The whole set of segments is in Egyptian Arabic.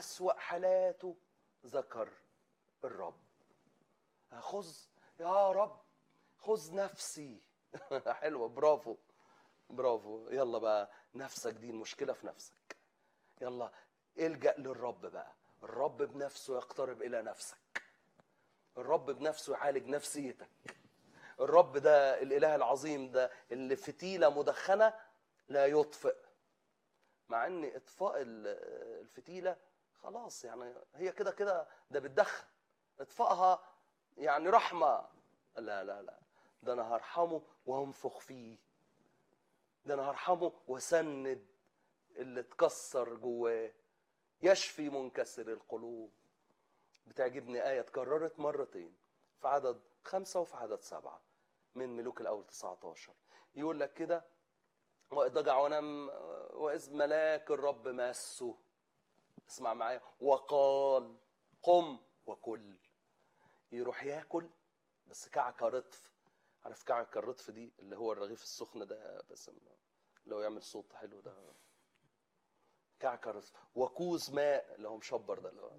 أسوأ حالاته ذكر الرب خذ يا رب خذ نفسي حلوة برافو برافو يلا بقى نفسك دي المشكلة في نفسك يلا الجأ للرب بقى الرب بنفسه يقترب إلى نفسك الرب بنفسه يعالج نفسيتك الرب ده الإله العظيم ده اللي فتيلة مدخنة لا يطفئ مع ان اطفاء ال- الفتيله خلاص يعني هي كده كده ده بتدخن اطفائها يعني رحمه لا لا لا ده انا هرحمه وانفخ فيه ده انا هرحمه واسند اللي اتكسر جواه يشفي منكسر القلوب بتعجبني آية اتكررت مرتين في عدد خمسة وفي عدد سبعة من ملوك الأول 19 يقول لك كده واضطجع ونام وإذ ملاك الرب ماسه اسمع معايا وقال قم وكل يروح ياكل بس كعك رطف عارف كعك الرطف دي اللي هو الرغيف السخن ده بس لو يعمل صوت حلو ده كعك رطف وكوز ماء اللي هو مشبر ده اللي هو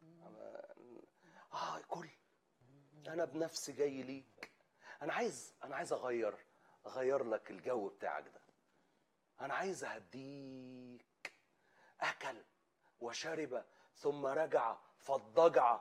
اه كل انا بنفسي جاي ليك انا عايز انا عايز اغير اغير لك الجو بتاعك ده انا عايز اهديك اكل وشرب ثم رجع فاضطجع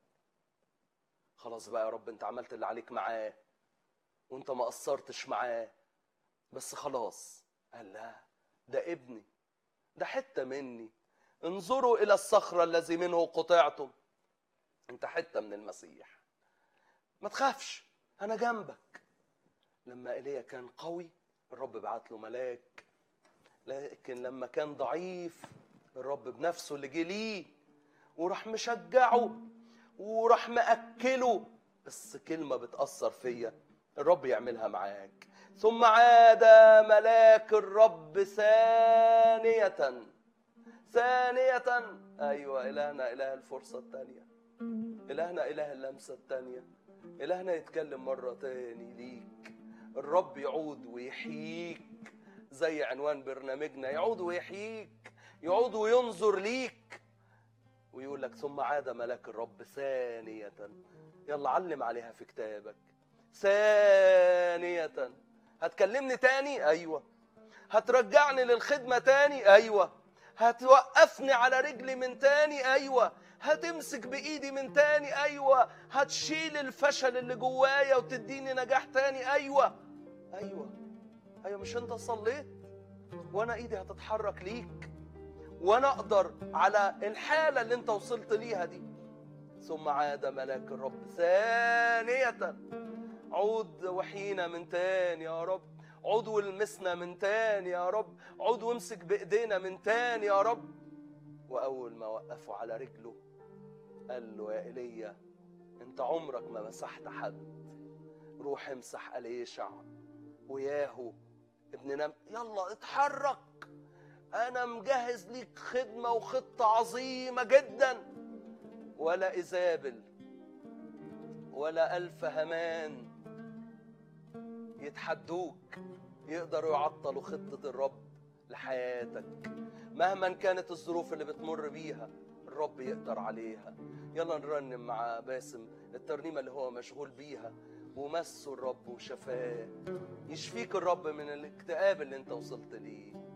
خلاص بقى يا رب انت عملت اللي عليك معاه وانت ما قصرتش معاه بس خلاص قال لا ده ابني ده حته مني انظروا الى الصخره الذي منه قطعتم انت حته من المسيح ما تخافش انا جنبك لما ايليا كان قوي الرب بعت له ملاك لكن لما كان ضعيف الرب بنفسه اللي جه ليه وراح مشجعه وراح مأكله بس كلمة بتأثر فيا الرب يعملها معاك ثم عاد ملاك الرب ثانية ثانية أيوة إلهنا إله الفرصة الثانية إلهنا إله اللمسة الثانية إلهنا يتكلم مرة تاني ليك الرب يعود ويحييك زي عنوان برنامجنا يعود ويحييك يعود وينظر ليك ويقول لك ثم عاد ملاك الرب ثانية يلا علم عليها في كتابك ثانية هتكلمني تاني أيوة هترجعني للخدمة تاني أيوة هتوقفني على رجلي من تاني أيوة هتمسك بإيدي من تاني أيوة هتشيل الفشل اللي جوايا وتديني نجاح تاني أيوة أيوة أيوة مش أنت صليت وأنا إيدي هتتحرك ليك وأنا أقدر على الحالة اللي أنت وصلت ليها دي ثم عاد ملاك الرب ثانية عود وحينا من تاني يا رب عود والمسنا من تاني يا رب عود وامسك بايدينا من تاني يا رب واول ما وقفوا على رجله قال له يا ايليا انت عمرك ما مسحت حد روح امسح اليشع وياهو ابن نم يلا اتحرك انا مجهز ليك خدمه وخطه عظيمه جدا ولا ايزابل ولا الف همان يتحدوك يقدروا يعطلوا خطة الرب لحياتك مهما كانت الظروف اللي بتمر بيها الرب يقدر عليها يلا نرنم مع باسم الترنيمة اللي هو مشغول بيها ومسه الرب وشفاه يشفيك الرب من الاكتئاب اللي انت وصلت ليه